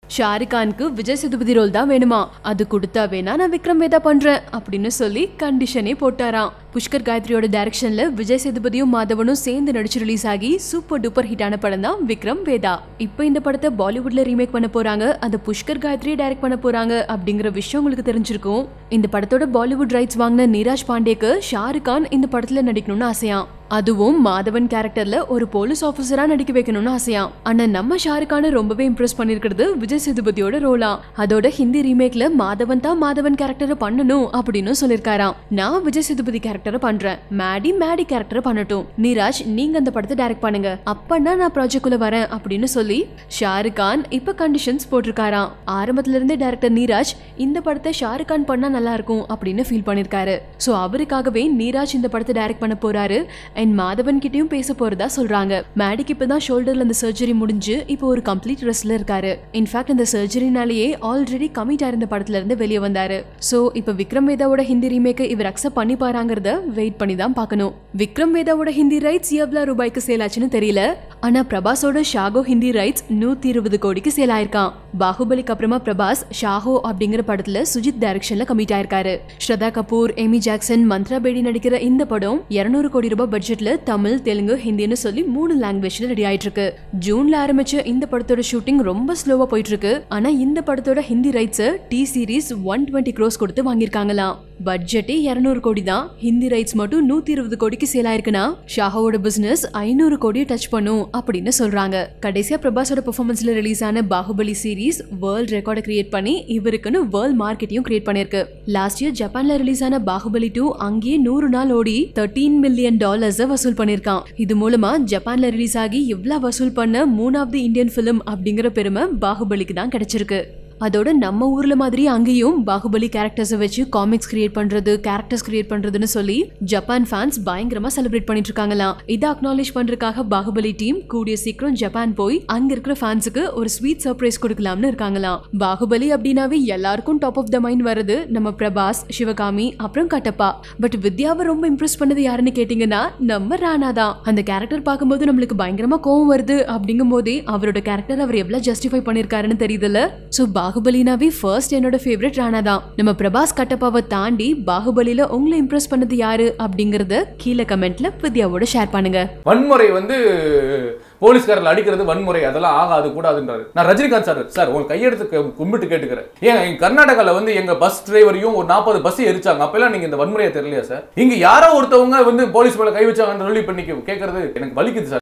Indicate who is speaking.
Speaker 1: ஷாருக் கானுக்கு விஜய் சேதுபதி ரோல் தான் வேணுமா அது கொடுத்தா வேணா நான் விக்ரம் வேதா பண்றேன் அப்படின்னு சொல்லி கண்டிஷனே போட்டாராம் புஷ்கர் காயத்ரியோட டைரக்ஷன்ல விஜய் சேதுபதியும் மாதவனும் சேர்ந்து நடிச்சு ரிலீஸ் ஆகி சூப்பர் டூப்பர் ஹிட்டான படம் தான் விக்ரம் வேதா இப்போ இந்த படத்தை பாலிவுட்ல ரீமேக் பண்ண போறாங்க அதை புஷ்கர் காயத்ரியே டைரக்ட் பண்ண போறாங்க அப்படிங்கிற விஷயம் உங்களுக்கு தெரிஞ்சிருக்கும் இந்த படத்தோட பாலிவுட் ரைட்ஸ் வாங்கின நீராஜ் பாண்டேக்கு ஷாருக் கான் இந்த படத்துல நடிக்கணும்னு ஆசையாம் அதுவும் மாதவன் கேரக்டர்ல ஒரு போலீஸ் ஆபீசரா நடிக்க வைக்கணும்னு ஆசையாம் ஆனா நம்ம ஷாருக்கான ரொம்பவே இம்ப்ரெஸ் பண்ணிருக்கிறது விஜய் சேதுபதியோட ரோலா அதோட ஹிந்தி ரீமேக்ல மாதவன் தான் மாதவன் கேரக்டரை பண்ணணும் அப்படின்னு சொல்லிருக்காராம் நான் விஜய் சேதுபதி கேரக்டரை பண்றேன் மேடி மேடி கேரக்டரை பண்ணட்டும் நீராஜ் நீங்க அந்த படத்தை டைரக்ட் பண்ணுங்க அப்பன்னா நான் ப்ராஜெக்ட் குள்ள வரேன் அப்படின்னு சொல்லி ஷாருக் கான் இப்ப கண்டிஷன்ஸ் போட்டிருக்காராம் ஆரம்பத்துல இருந்தே டைரக்டர் நீராஜ் இந்த படத்தை ஷாருக் கான் பண்ணா நல்லா இருக்கும் அப்படின்னு ஃபீல் பண்ணிருக்காரு சோ அவருக்காகவே நீராஜ் இந்த படத்தை டைரக்ட் பண்ண போறாரு அண்ட் மாதவன் கிட்டயும் பேச போறதா சொல்றாங்க மேடிக்கு இப்பதான் ஷோல்டர்ல அந்த சர்ஜரி முடிஞ்சு இப்போ ஒரு கம்ப்ளீட் ரெஸ்ட்ல இருக்காரு இன்ஃபேக்ட் இந்த சர்ஜரினாலேயே ஆல்ரெடி கமிட் ஆயிருந்த படத்துல இருந்து வெளியே வந்தாரு சோ இப்போ விக்ரம் வேதாவோட ஹிந்தி ரீமேக் இவர் அக்செப்ட் பண்ணி பாராங்கிறத வெயிட் பண்ணி தான் பார்க்கணும் விக்ரம் வேதாவோட ஹிந்தி ரைட்ஸ் எவ்வளவு ரூபாய்க்கு சேல் ஆச்சுன்னு தெரியல ஆனா பிரபாஸோட ஷாகோ ஹிந்தி ரைட்ஸ் நூத்தி இருபது கோடிக்கு சேல் ஆயிருக்கான் பாகுபலிக்கு அப்புறமா பிரபாஸ் ஷாஹோ அப்படிங்கிற படத்துல சுஜித் டைரக்ஷன்ல கமிட் ஆயிருக்காரு ஸ்ரதா கபூர் எமி ஜாக்சன் மந்த்ரா பேடி நடிக்கிற இந்த படம் 200 கோடி ரூபாய் பட்ஜெட்ல தமிழ் தெலுங்கு ஹிந்தின்னு சொல்லி மூணு லாங்குவேஜ்ல ரெடி ஆயிட்டு இருக்கு ஜூன்ல ஆரம்பிச்ச இந்த படத்தோட ஷூட்டிங் ரொம்ப ஸ்லோவா போயிட்டு இருக்கு ஆனா இந்த படத்தோட Hindi rights T Series one twenty crores கொடுத்து வாங்கியிருக்காங்களாம் பட்ஜெட்டே 200 கோடி தான் ஹிந்தி ரைட்ஸ் மட்டும் நூத்தி இருபது கோடிக்கு சேல் ஆயிருக்குன்னா ஷாஹோட பிசினஸ் ஐநூறு கோடியை டச் பண்ணும் அப்படின்னு சொல்றாங்க கடைசியா பிரபாஸோட பெர்ஃபார்மன்ஸ்ல ரிலீஸ் ஆன பாகுபலி சீரிஸ் வேர்ல்ட் ரெக்கார்டை கிரியேட் பண்ணி இவருக்குன்னு வேர்ல்ட் மார்க்கெட்டையும் கிரியேட் பண்ணிருக்கு லாஸ்ட் இயர் ஜப்பான்ல ரிலீஸ் ஆன பாகுபலி டூ அங்கேயே நூறு நாள் ஓடி தேர்ட்டீன் மில்லியன் டாலர்ஸ் வசூல் பண்ணிருக்கான் இது மூலமா ஜப்பான்ல ரிலீஸ் ஆகி எவ்வளவு வசூல் பண்ண மூணாவது இந்தியன் பிலிம் அப்படிங்கிற பெருமை பாகுபலிக்கு தான் கிடைச்சிருக்கு அதோட நம்ம ஊர்ல மாதிரி அங்கேயும் பாகுபலி கேரக்டர்ஸை வச்சு காமிக்ஸ் கிரியேட் பண்றது கேரக்டர்ஸ் கிரியேட் பண்றதுன்னு சொல்லி ஜப்பான் ஃபேன்ஸ் பயங்கரமா செலிப்ரேட் பண்ணிட்டு இருக்காங்களாம் இதை அக்னாலேஜ் பண்றதுக்காக பாகுபலி டீம் கூடிய சீக்கிரம் ஜப்பான் போய் அங்க இருக்கிற ஃபேன்ஸுக்கு ஒரு ஸ்வீட் சர்ப்ரைஸ் கொடுக்கலாம்னு இருக்காங்களாம் பாகுபலி அப்படின்னாவே எல்லாருக்கும் டாப் ஆஃப் த மைண்ட் வருது நம்ம பிரபாஸ் சிவகாமி அப்புறம் கட்டப்பா பட் வித்யாவை ரொம்ப இம்ப்ரெஸ் பண்ணது யாருன்னு கேட்டீங்கன்னா நம்ம ராணா தான் அந்த கேரக்டர் பார்க்கும்போது நம்மளுக்கு பயங்கரமா கோவம் வருது அப்படிங்கும் போதே அவரோட கேரக்டர் அவர் எவ்வளவு ஜஸ்டிஃபை பண்ணிருக்காருன்னு தெரியுதுல்ல சோ பாகுபலினாவே ஃபர்ஸ்ட் என்னோட ஃபேவரட் ராணா தான் நம்ம பிரபாஸ் கட்டப்பாவை தாண்டி பாகுபலியில உங்களை இம்ப்ரெஸ் பண்ணது யாரு அப்படிங்கறத கீழே கமெண்ட்ல வித்யாவோட ஷேர் பண்ணுங்க
Speaker 2: வன்முறை வந்து போலீஸ்காரர்கள் அடிக்கிறது வன்முறை அதெல்லாம் ஆகாது கூடாதுன்றாரு நான் ரஜினிகாந்த் சார் சார் உங்க கையெடுத்து கு- கும்பிட்டு கேட்டுக்கிறேன் ஏன் எங்க கர்நாடகால வந்து எங்க பஸ் டிரைவரையும் ஒரு நாற்பது பஸ் எரிச்சாங்க அப்பெல்லாம் நீங்க இந்த வன்முறையை தெரியலையா சார் இங்க யாரோ ஒருத்தவங்க வந்து போலீஸ் மேல கை வச்சாங்கன்னு சொல்லி இப்ப இன்னைக்கு கேட்கறது எனக்கு வலிக்குது சார்